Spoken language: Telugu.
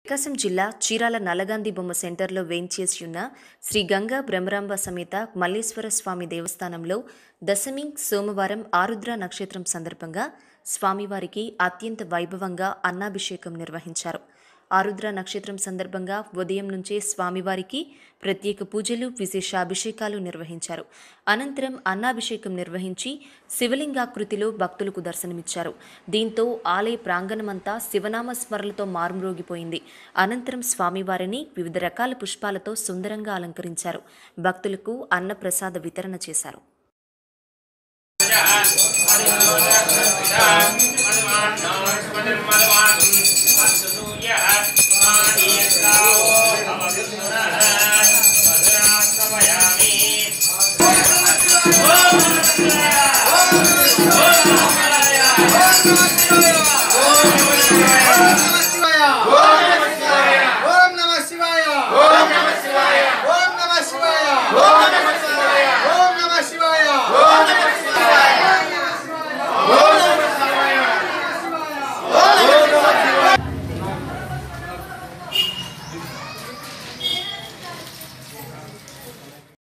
ప్రకాశం జిల్లా చీరాల నల్లగాంధి బొమ్మ సెంటర్లో వేంచేసి ఉన్న శ్రీ గంగా బ్రహ్మరాంబ సమేత మల్లేశ్వర స్వామి దేవస్థానంలో దశమి సోమవారం ఆరుద్ర నక్షత్రం సందర్భంగా స్వామివారికి అత్యంత వైభవంగా అన్నాభిషేకం నిర్వహించారు ఆరుద్ర నక్షత్రం సందర్భంగా ఉదయం నుంచే స్వామివారికి ప్రత్యేక పూజలు విశేష అభిషేకాలు నిర్వహించారు అనంతరం అన్నాభిషేకం నిర్వహించి శివలింగాకృతిలో భక్తులకు దర్శనమిచ్చారు దీంతో ఆలయ ప్రాంగణమంతా శివనామ స్మరణలతో మారుమ్రోగిపోయింది అనంతరం స్వామివారిని వివిధ రకాల పుష్పాలతో సుందరంగా అలంకరించారు భక్తులకు అన్న ప్రసాద వితరణ చేశారు ఓం